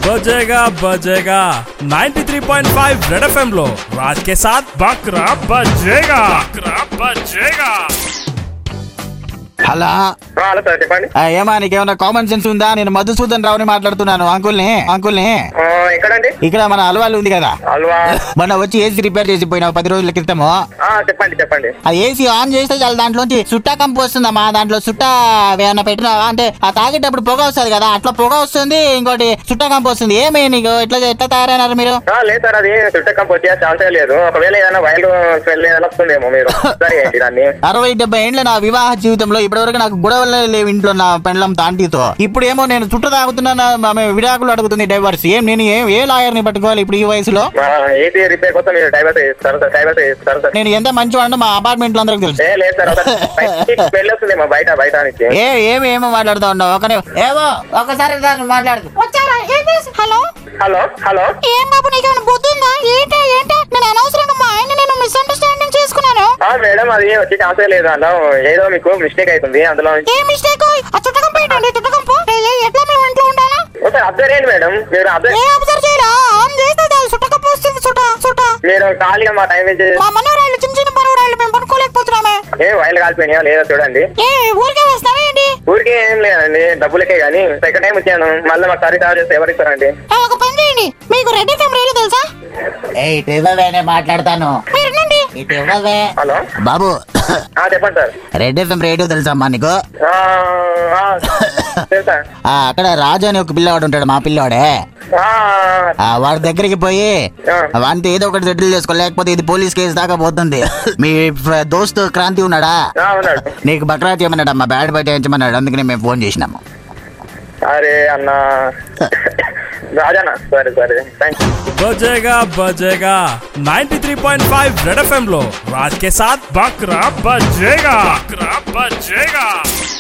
बजेगा बजेगा 93.5 red FM लो राज के साथ बकरा बजेगा बकरा बजेगा హలో ఆ, హలో సార్ చెప్పండి ఆ, ఏమా నీకేమైనా కామన్ సెన్స్ ఉందా నేను మధుసూదన్ రావుని మాట్లాడుతున్నాను అంకుల్ని అంకుల్ని ఆ, ఎక్కడండి ఇక్కడ మన అలవాళ్ళు ఉంది కదా హల్వా మొన్న వచ్చి ఏసీ రిపేర్ చేసి పోయినావు పది రోజుల క్రితము ఆ, చెప్పండి చెప్పండి ఆ ఏసీ ఆన్ చేస్తే చాలా దాంట్లోంచి సుట్టా కంపు వస్తుందమ్మా దాంట్లో సుట్టా ఏమన్నా పెట్టినావా అంటే ఆ తాగేటప్పుడు పొగ వస్తుంది కదా అట్లా పొగ వస్తుంది ఇంకోటి సుట్టా కంపు వస్తుంది ఏమే నీకు ఎట్లా ఎట్లా తయారైనారు మీరు ఆ, లేదు సార్ అది చుట్టకం వచ్చే ఛాన్సే లేదు ఒకవేళ ఏదైనా వైల్డ్ స్మెల్ ఏదైనా వస్తుందేమో మీరు సరే ఏంటి దాన్ని అరవై డెబ్బై ఏండ్ల నా వివాహ జీవితంలో ఇప్పటివరకు నాకు గొడవలే లేవు ఇంట్లో నా పెండ్లం తాంటీతో ఇప్పుడు ఏమో నేను చుట్టూ తాగుతున్నా ఆమె విడాకులు అడుగుతుంది డైవర్స్ ఏం నేను ఏం ఏ లాయర్ని పట్టుకోవాలి ఇప్పుడు ఈ వయసులో ఏసీ రిపేర్ కోసం మీరు డైవర్స్ చేస్తారు సార్ డైవర్స్ చేస్తారు సార్ నేను ఎంత మంచివాడినో మా అపార్ట్మెంట్ అందరికి తెలుసు ఏ లేదు సార్ స్మెల్ వస్తుందేమో బయట బయట నుంచి ఏ ఏమి ఏమో మాట్లాడుతా ఉండవు ఒకనే ఏమో ఒకసారి దాన్ని మాట్లాడు వచ్చారా ఏం చేసి హలో హలో హలో ఏం బాబు నీకేమైనా బుద్ధి ఉందా ఏంటి ఏంటి నేను అనవసరంగా మా ఆయన నేను మిస్అండర్స్టాండింగ్ చేసుకున్నాను ఆ, మేడం అది వచ్చే ఛాన్సే లేదు అందులో ఏదో మీకు మిస్టేక్ అవుతుంది అందులో ఏ మిస్టేక్ ఆ చుట్టకం పోయిందండి చుట్టకం పో ఏ, ఏ, ఎట్లా మేము ఇంట్లో ఉండాలా ఒకసారి అబ్జర్వ్ చేయండి మేడం మీరు అబ్జర్వ్ ఏ అబ్జర్వ్ చేయరా ఆన్ చేస్తే చాలు చుట్టకం వస్తుంది చుట్ట చుట్ట మీరు ఖాళీగా మా టైం వేస్ట్ చేసి మా మనవరాళ్ళు చిన్న చిన్న మనవరాళ్ళు మేము పడుకోలేకపోతున్నామే ఏ వైల్ కాలిపోయినాయా లేదా చూడండి ఏ ఊరికే వస్తావా ఏంటి ఊరికే ఏం లేదండి డబ్బులకే కానీ సెకండ్ టైం వచ్చాను మళ్ళీ మాకు సర్వీస్ చార్జెస్ ఎవరు ఇస్తారండి ఆ, ఒక పని చేయండి మీకు రెడ్ ఎఫ్ఎం రేడియో తెలుసా ఏ ఇటు ఇవ్వవే నేను మాట్లాడతాను మీరు వినండి ఇటు ఇవ్వవే హలో బాబు ఆ, చెప్పండి సార్ రెడ్ ఎఫ్ఎం రేడియో తెలుసమ్మా నీకు ఆ, ఆ, తెలుసా ఆ, అక్కడ రాజు అని ఒక పిల్లవాడు ఉంటాడు మా పిల్లవాడే ఆ, ఆ, వాడి దగ్గరికి పోయి ఆ. వాడితో ఏదో ఒకటి సెటిల్ చేసుకో లేకపోతే ఇది పోలీస్ కేసు దాకా పోతుంది మీ ఫ్ర- దోస్తు క్రాంతి ఉన్నాడా ఆ, ఉన్నాడు నీకు బక్రా చేయమన్నాడు అమ్మా బ్యాడ్ బయట వేయించమన్నాడు అందుకనే మేము ఫోన్ చేసినాము అరే అన్న రాజానా సరే సరే థ్యాంక్ యూ बजेगा बजेगा 93.5 रेड एफएम लो राज के साथ बकरा बजेगा बकरा बजेगा